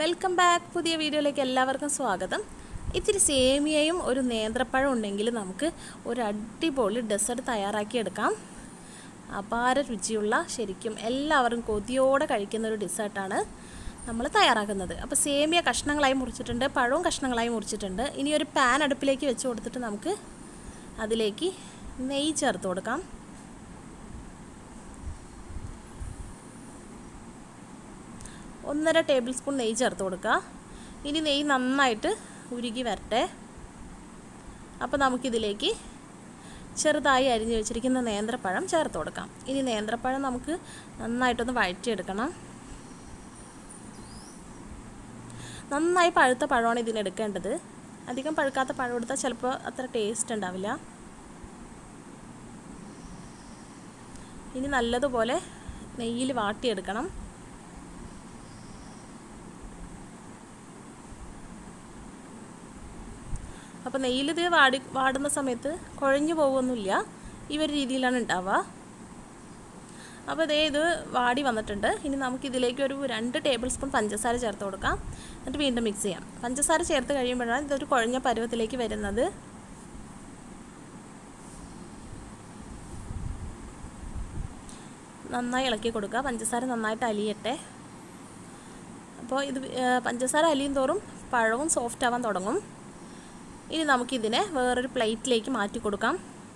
welcome back പുതിയ വീഡിയോയിലേക്ക് എല്ലാവർക്കും സ്വാഗതം ഇത്തിരി സേമിയയും ഒരു നേന്ത്രപ്പഴം ഉണ്ടെങ്കിൽ നമുക്ക് ഒരു അടിപൊളി ഡെസേർട്ട് തയ്യാറാക്കി എടുക്കാം അപാര രുചിയുള്ള ശരിക്കും എല്ലാവരും കൊതിയോടെ കഴിക്കുന്ന ഒരു ഡെസേർട്ടാണ് നമ്മൾ തയ്യാറാക്കുന്നത് അപ്പോൾ സേമിയ കഷ്ണങ്ങളായി മുറിച്ചിട്ടുണ്ട് പഴവും കഷ്ണങ്ങളായി മുറിച്ചിട്ടുണ്ട് ഇനി ഒരു പാൻ അടുപ്പിലേക്ക് വെച്ച് കൊടുത്തിട്ട് നമുക്ക് അതിലേക്ക് നെയ്യ് ചേർത്ത് കൊടുക്കാം ഒന്നര ടേബിൾ സ്പൂൺ നെയ്യ് ചേർത്ത് കൊടുക്കുക ഇനി നെയ്യ് നന്നായിട്ട് ഉരുകി വരട്ടെ അപ്പോൾ നമുക്കിതിലേക്ക് ചെറുതായി അരിഞ്ഞു വെച്ചിരിക്കുന്ന നേന്ത്രപ്പഴം ചേർത്ത് കൊടുക്കാം ഇനി നേന്ത്രപ്പഴം നമുക്ക് നന്നായിട്ടൊന്ന് വഴറ്റിയെടുക്കണം നന്നായി പഴുത്ത പഴമാണ് ഇതിനെടുക്കേണ്ടത് അധികം പഴുക്കാത്ത പഴം എടുത്താൽ ചിലപ്പോൾ അത്ര ടേസ്റ്റ് ഉണ്ടാവില്ല ഇനി നല്ലതുപോലെ നെയ്യിൽ വാട്ടിയെടുക്കണം അപ്പോൾ നെയ്യിലിത് വാടി വാടുന്ന സമയത്ത് കുഴഞ്ഞു പോകുമൊന്നുമില്ല ഈ ഒരു രീതിയിലാണ് ഉണ്ടാവുക അപ്പോൾ ഇതേ ഇത് വാടി വന്നിട്ടുണ്ട് ഇനി നമുക്കിതിലേക്ക് ഒരു രണ്ട് ടേബിൾ സ്പൂൺ പഞ്ചസാര ചേർത്ത് കൊടുക്കാം എന്നിട്ട് വീണ്ടും മിക്സ് ചെയ്യാം പഞ്ചസാര ചേർത്ത് കഴിയുമ്പോഴാണ് ഇതൊരു കുഴഞ്ഞ പരുവത്തിലേക്ക് വരുന്നത് നന്നായി ഇളക്കി കൊടുക്കുക പഞ്ചസാര നന്നായിട്ട് അലിയട്ടെ അപ്പോൾ ഇത് പഞ്ചസാര അലിയും തോറും പഴവും സോഫ്റ്റ് ആവാൻ തുടങ്ങും ഇനി നമുക്കിതിനെ വേറൊരു പ്ലേറ്റിലേക്ക് മാറ്റി കൊടുക്കാം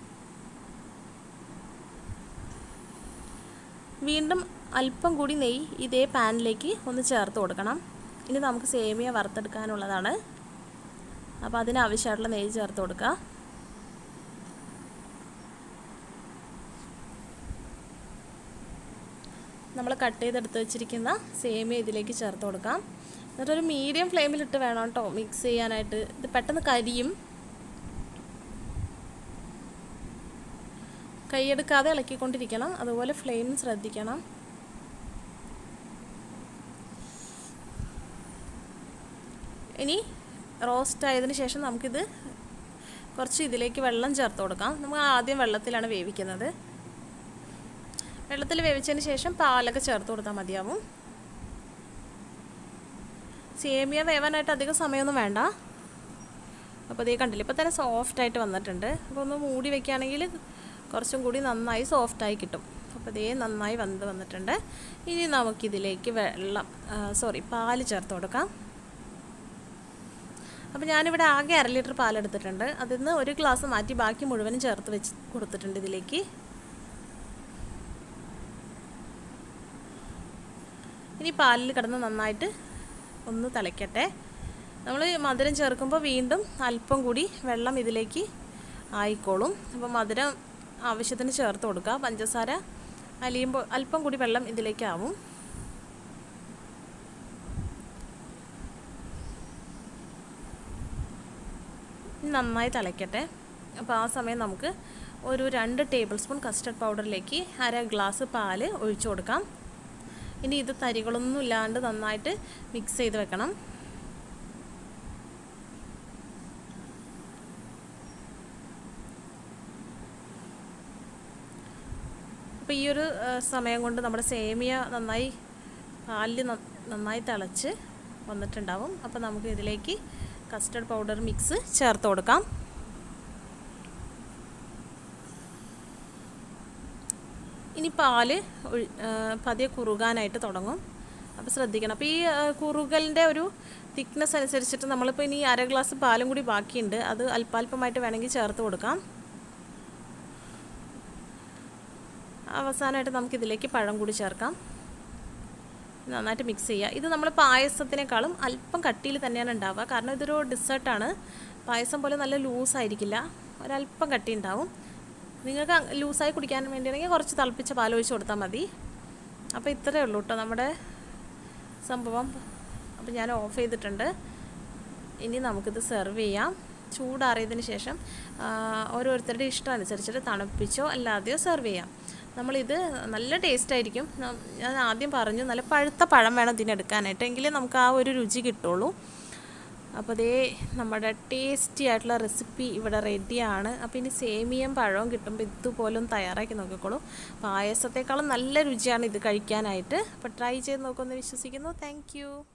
വീണ്ടും അല്പം കൂടി നെയ്യ് ഇതേ പാനിലേക്ക് ഒന്ന് ചേർത്ത് കൊടുക്കണം ഇനി നമുക്ക് സേമിയ വറുത്തെടുക്കാനുള്ളതാണ് അപ്പോൾ അതിനാവശ്യമായിട്ടുള്ള നെയ്യ് ചേർത്ത് കൊടുക്കുക നമ്മൾ കട്ട് ചെയ്തെടുത്ത് വെച്ചിരിക്കുന്ന സേമിയ ഇതിലേക്ക് ചേർത്ത് കൊടുക്കാം എന്നിട്ടൊരു മീഡിയം ഫ്ലെയിമിലിട്ട് വേണം കേട്ടോ മിക്സ് ചെയ്യാനായിട്ട് ഇത് പെട്ടെന്ന് കരിയും കൈയെടുക്കാതെ ഇളക്കിക്കൊണ്ടിരിക്കണം അതുപോലെ ഫ്ലെയിം ശ്രദ്ധിക്കണം ഇനി റോസ്റ്റ് ആയതിനു ശേഷം നമുക്കിത് കുറച്ച് ഇതിലേക്ക് വെള്ളം ചേർത്ത് കൊടുക്കാം നമ്മൾ ആദ്യം വെള്ളത്തിലാണ് വേവിക്കുന്നത് വെള്ളത്തിൽ വേവിച്ചതിന് ശേഷം പാലൊക്കെ ചേർത്ത് കൊടുത്താൽ മതിയാവും സേമിയ വേവാനായിട്ട് അധികം സമയമൊന്നും വേണ്ട അപ്പോൾ ഇതേ കണ്ടില്ല ഇപ്പോൾ തന്നെ സോഫ്റ്റായിട്ട് വന്നിട്ടുണ്ട് അപ്പോൾ ഒന്ന് മൂടി വെക്കുകയാണെങ്കിൽ കുറച്ചും കൂടി നന്നായി സോഫ്റ്റായി കിട്ടും അപ്പോൾ ഇതേ നന്നായി വന്ന് വന്നിട്ടുണ്ട് ഇനി നമുക്കിതിലേക്ക് വെള്ളം സോറി പാല് ചേർത്ത് കൊടുക്കാം അപ്പോൾ ഞാനിവിടെ ആകെ അര ലിറ്റർ പാലെടുത്തിട്ടുണ്ട് അതിൽ നിന്ന് ഒരു ഗ്ലാസ് മാറ്റി ബാക്കി മുഴുവനും ചേർത്ത് വെച്ച് കൊടുത്തിട്ടുണ്ട് ഇതിലേക്ക് ഇനി പാലിൽ കിടന്ന് നന്നായിട്ട് ഒന്ന് തിളയ്ക്കട്ടെ നമ്മൾ മധുരം ചേർക്കുമ്പോൾ വീണ്ടും അല്പം കൂടി വെള്ളം ഇതിലേക്ക് ആയിക്കോളും അപ്പോൾ മധുരം ആവശ്യത്തിന് ചേർത്ത് കൊടുക്കുക പഞ്ചസാര അലിയുമ്പോൾ അല്പം കൂടി വെള്ളം ഇതിലേക്കാവും നന്നായി തിളയ്ക്കട്ടെ അപ്പോൾ ആ സമയം നമുക്ക് ഒരു രണ്ട് ടേബിൾ സ്പൂൺ കസ്റ്റർഡ് പൗഡറിലേക്ക് അര ഗ്ലാസ് പാല് ഒഴിച്ചു കൊടുക്കാം ഇനി ഇത് തരികളൊന്നും ഇല്ലാണ്ട് നന്നായിട്ട് മിക്സ് ചെയ്ത് വെക്കണം അപ്പോൾ ഈ ഒരു സമയം കൊണ്ട് നമ്മുടെ സേമിയ നന്നായി പാലിൽ നന്നായി തിളച്ച് വന്നിട്ടുണ്ടാവും അപ്പോൾ നമുക്ക് ഇതിലേക്ക് കസ്റ്റർഡ് പൗഡർ മിക്സ് ചേർത്ത് കൊടുക്കാം ഇനി പാല് പതിയെ കുറുകാനായിട്ട് തുടങ്ങും അപ്പോൾ ശ്രദ്ധിക്കണം അപ്പോൾ ഈ കുറുകലിൻ്റെ ഒരു തിക്നെസ് അനുസരിച്ചിട്ട് നമ്മളിപ്പോൾ ഇനി അര ഗ്ലാസ് പാലും കൂടി ബാക്കിയുണ്ട് അത് അല്പാൽപമായിട്ട് വേണമെങ്കിൽ ചേർത്ത് കൊടുക്കാം അവസാനമായിട്ട് നമുക്കിതിലേക്ക് പഴം കൂടി ചേർക്കാം നന്നായിട്ട് മിക്സ് ചെയ്യുക ഇത് നമ്മൾ പായസത്തിനേക്കാളും അല്പം കട്ടിയിൽ തന്നെയാണ് ഉണ്ടാവുക കാരണം ഇതൊരു ഡെസേർട്ടാണ് പായസം പോലെ നല്ല ലൂസായിരിക്കില്ല ഒരല്പം കട്ടി ഉണ്ടാവും നിങ്ങൾക്ക് ലൂസായി കുടിക്കാൻ വേണ്ടിയാണെങ്കിൽ കുറച്ച് തിളപ്പിച്ച പാൽ ഒഴിച്ച് കൊടുത്താൽ മതി അപ്പോൾ ഇത്രയേ ഉള്ളൂ കേട്ടോ നമ്മുടെ സംഭവം അപ്പോൾ ഞാൻ ഓഫ് ചെയ്തിട്ടുണ്ട് ഇനി നമുക്കിത് സെർവ് ചെയ്യാം ചൂടാറിയതിന് ശേഷം ഓരോരുത്തരുടെ ഇഷ്ടം അനുസരിച്ചിട്ട് തണുപ്പിച്ചോ അല്ലാതെയോ സെർവ് ചെയ്യാം നമ്മളിത് നല്ല ടേസ്റ്റ് ആയിരിക്കും ഞാൻ ആദ്യം പറഞ്ഞു നല്ല പഴുത്ത പഴം വേണം ഇതിനെടുക്കാനായിട്ട് എങ്കിലേ നമുക്ക് ആ ഒരു രുചി കിട്ടുള്ളൂ അപ്പോൾ അതേ നമ്മുടെ ടേസ്റ്റി ആയിട്ടുള്ള റെസിപ്പി ഇവിടെ റെഡിയാണ് അപ്പോൾ ഇനി സേമിയം പഴവും കിട്ടുമ്പോൾ ഇതുപോലെ ഒന്ന് തയ്യാറാക്കി നോക്കിക്കോളൂ പായസത്തെക്കാളും നല്ല രുചിയാണ് ഇത് കഴിക്കാനായിട്ട് അപ്പോൾ ട്രൈ ചെയ്ത് നോക്കുമെന്ന് വിശ്വസിക്കുന്നു താങ്ക്